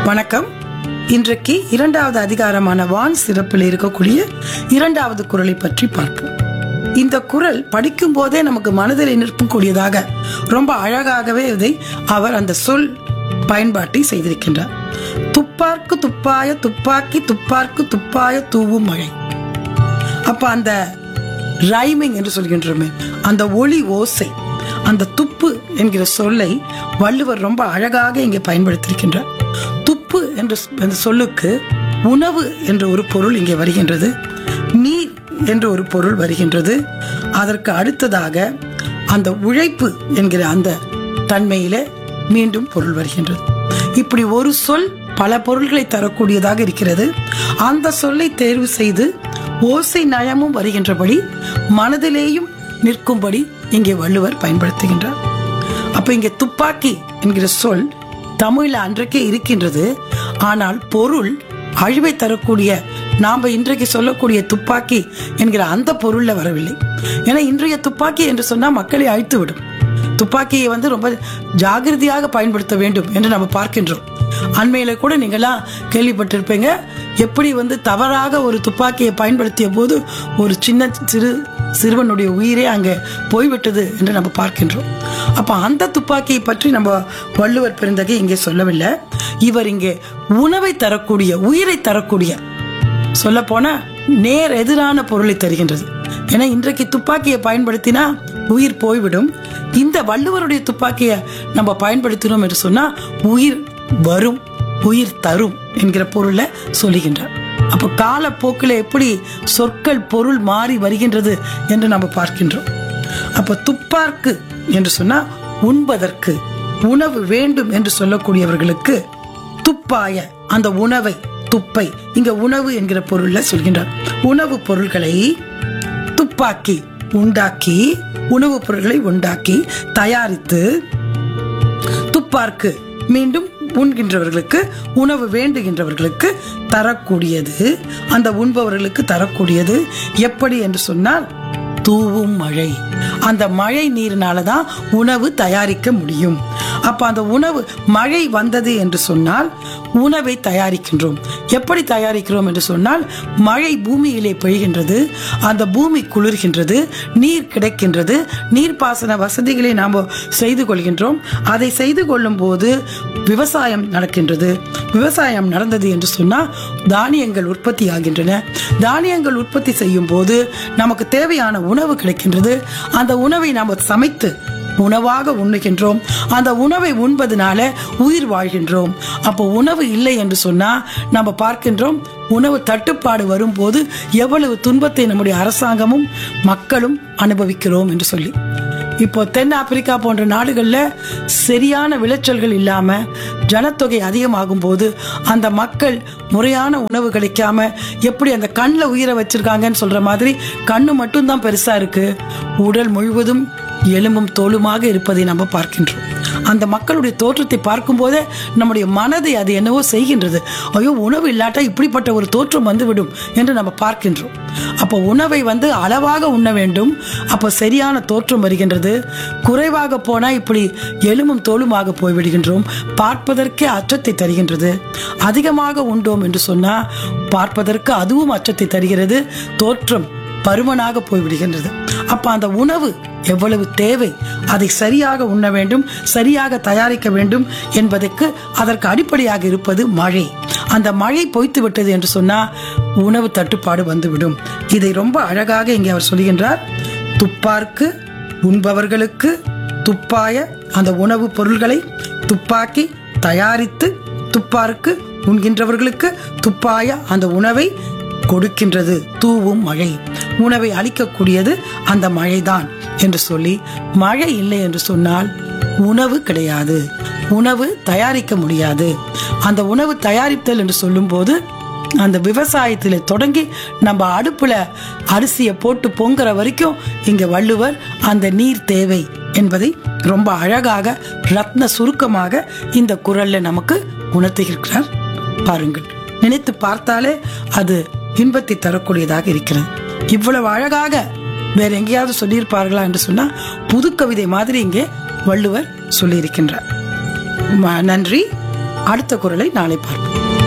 வணக்கம் இன்றைக்கு இரண்டாவது அதிகாரமான வான் சிறப்பில் இருக்கக்கூடிய இரண்டாவது குரலை பற்றி பார்ப்போம் இந்த குரல் படிக்கும் போதே நமக்கு மனதில் நிற்கக்கூடியதாக ரொம்ப அழகாகவே இதை அவர் அந்த சொல் பயன்பாட்டை செய்திருக்கின்றார் துப்பார்க்கு துப்பாய துப்பாக்கி துப்பார்க்கு துப்பாய தூவும் மழை அப்ப அந்த ரைமிங் என்று சொல்கின்றோமே அந்த ஒளி ஓசை அந்த துப்பு என்கிற சொல்லை வள்ளுவர் ரொம்ப அழகாக இங்கே பயன்படுத்தியிருக்கின்றார் துப்பு என்ற அந்த சொல்லுக்கு உணவு என்ற ஒரு பொருள் இங்கே வருகின்றது நீர் என்ற ஒரு பொருள் வருகின்றது அதற்கு அடுத்ததாக அந்த உழைப்பு என்கிற அந்த தன்மையில மீண்டும் பொருள் வருகின்றது இப்படி ஒரு சொல் பல பொருள்களை தரக்கூடியதாக இருக்கிறது அந்த சொல்லை தேர்வு செய்து ஓசை நயமும் வருகின்றபடி மனதிலேயும் நிற்கும்படி இங்கே வள்ளுவர் பயன்படுத்துகின்றார் அப்ப இங்கே துப்பாக்கி என்கிற சொல் தமிழ்ல அன்றைக்கே இருக்கின்றது ஆனால் பொருள் அழிவை தரக்கூடிய நாம இன்றைக்கு சொல்லக்கூடிய துப்பாக்கி என்கிற அந்த பொருள்ல வரவில்லை ஏன்னா இன்றைய துப்பாக்கி என்று சொன்னா மக்களை அழித்து விடும் துப்பாக்கியை வந்து ரொம்ப ஜாகிரதையாக பயன்படுத்த வேண்டும் என்று நம்ம பார்க்கின்றோம் அண்மையில கூட நீங்களாம் கேள்விப்பட்டிருப்பீங்க எப்படி வந்து தவறாக ஒரு துப்பாக்கியை பயன்படுத்திய போது ஒரு சின்ன சிறு சிறுவனுடைய உயிரே அங்கே போய்விட்டது என்று நம்ம பார்க்கின்றோம் அப்ப அந்த துப்பாக்கியை பற்றி நம்ம வள்ளுவர் பெருந்தகை இங்கே சொல்லவில்லை இவர் இங்கே உணவை தரக்கூடிய உயிரை தரக்கூடிய சொல்ல போனா நேர் எதிரான பொருளை தருகின்றது ஏன்னா இன்றைக்கு துப்பாக்கியை பயன்படுத்தினா உயிர் போய்விடும் இந்த வள்ளுவருடைய துப்பாக்கியை நம்ம பயன்படுத்தினோம் என்று சொன்னா உயிர் வரும் உயிர் தரும் என்கிற பொருளை சொல்லுகின்றார் அப்ப காலப்போக்கில் எப்படி சொற்கள் பொருள் மாறி வருகின்றது என்று நம்ம பார்க்கின்றோம் அப்ப துப்பார்க்கு என்று சொன்னா உண்பதற்கு உணவு வேண்டும் என்று சொல்லக்கூடியவர்களுக்கு துப்பாய அந்த உணவை துப்பை இங்க உணவு என்கிற பொருள்ல சொல்கின்றார் உணவு பொருள்களை துப்பாக்கி உண்டாக்கி உணவுப் பொருட்களை உண்டாக்கி தயாரித்து துப்பார்க்கு மீண்டும் உண்கின்றவர்களுக்கு உணவு வேண்டுகின்றவர்களுக்கு தரக்கூடியது அந்த உண்பவர்களுக்கு தரக்கூடியது எப்படி என்று சொன்னால் தூவும் மழை அந்த மழை நீரினால தான் உணவு தயாரிக்க முடியும் அப்ப அந்த உணவு மழை வந்தது என்று சொன்னால் உணவை தயாரிக்கின்றோம் எப்படி தயாரிக்கிறோம் என்று சொன்னால் மழை பூமியிலே பெய்கின்றது அந்த பூமி குளிர்கின்றது நீர் கிடைக்கின்றது நீர்ப்பாசன வசதிகளை நாம் செய்து கொள்கின்றோம் அதை செய்து கொள்ளும் போது விவசாயம் நடக்கின்றது விவசாயம் நடந்தது என்று சொன்னால் தானியங்கள் உற்பத்தி ஆகின்றன தானியங்கள் உற்பத்தி செய்யும் போது நமக்கு தேவையான உணவு கிடைக்கின்றது அந்த உணவை நாம் சமைத்து உணவாக உண்ணுகின்றோம் அந்த உணவை உண்பதனால உயிர் வாழ்கின்றோம் அப்போ உணவு இல்லை என்று சொன்னா நம்ம பார்க்கின்றோம் உணவு தட்டுப்பாடு வரும்போது எவ்வளவு துன்பத்தை நம்முடைய அரசாங்கமும் மக்களும் அனுபவிக்கிறோம் என்று சொல்லி இப்போ தென் ஆப்பிரிக்கா போன்ற நாடுகளில் சரியான விளைச்சல்கள் இல்லாம ஜனத்தொகை அதிகமாகும் போது அந்த மக்கள் முறையான உணவு கிடைக்காம எப்படி அந்த கண்ணில் உயிரை வச்சிருக்காங்கன்னு சொல்ற மாதிரி கண்ணு மட்டும்தான் பெருசா இருக்கு உடல் முழுவதும் எலும்பும் தோலுமாக இருப்பதை நம்ம பார்க்கின்றோம் அந்த மக்களுடைய தோற்றத்தை பார்க்கும் போதே நம்முடைய மனதை அது என்னவோ செய்கின்றது ஐயோ உணவு இல்லாட்டா இப்படிப்பட்ட ஒரு தோற்றம் வந்துவிடும் என்று நம்ம பார்க்கின்றோம் அப்போ உணவை வந்து அளவாக உண்ண வேண்டும் அப்போ சரியான தோற்றம் வருகின்றது குறைவாக போனா இப்படி எலும்பும் தோலுமாக போய்விடுகின்றோம் பார்ப்பதற்கே அச்சத்தை தருகின்றது அதிகமாக உண்டோம் என்று சொன்னா பார்ப்பதற்கு அதுவும் அச்சத்தை தருகிறது தோற்றம் பருமனாக போய்விடுகின்றது அப்ப அந்த உணவு எவ்வளவு தேவை அதை சரியாக உண்ண வேண்டும் சரியாக தயாரிக்க வேண்டும் என்பதற்கு அதற்கு அடிப்படையாக இருப்பது மழை அந்த மழை பொய்த்து விட்டது என்று சொன்னா உணவு தட்டுப்பாடு வந்துவிடும் இதை ரொம்ப அழகாக இங்கே அவர் சொல்கின்றார் துப்பார்க்கு உண்பவர்களுக்கு துப்பாய அந்த உணவுப் பொருள்களை துப்பாக்கி தயாரித்து துப்பாருக்கு உண்கின்றவர்களுக்கு துப்பாய அந்த உணவை கொடுக்கின்றது தூவும் மழை உணவை அளிக்கக்கூடியது அந்த மழைதான் என்று சொல்லி மழை இல்லை என்று சொன்னால் உணவு கிடையாது உணவு தயாரிக்க முடியாது அந்த உணவு தயாரித்தல் என்று சொல்லும்போது அந்த விவசாயத்தில் தொடங்கி நம்ம அடுப்புல அரிசியை போட்டு பொங்குற வரைக்கும் இங்க வள்ளுவர் அந்த நீர் தேவை என்பதை ரொம்ப அழகாக ரத்ன சுருக்கமாக இந்த குரல்ல நமக்கு உணர்த்துகிறார் பாருங்கள் நினைத்து பார்த்தாலே அது இன்பத்தை தரக்கூடியதாக இருக்கிறது இவ்வளவு அழகாக வேற எங்கேயாவது சொல்லியிருப்பார்களா என்று சொன்னா புது கவிதை மாதிரி இங்கே வள்ளுவர் சொல்லியிருக்கின்றார் ம- நன்றி அடுத்த குரலை நாளை பார்ப்போம்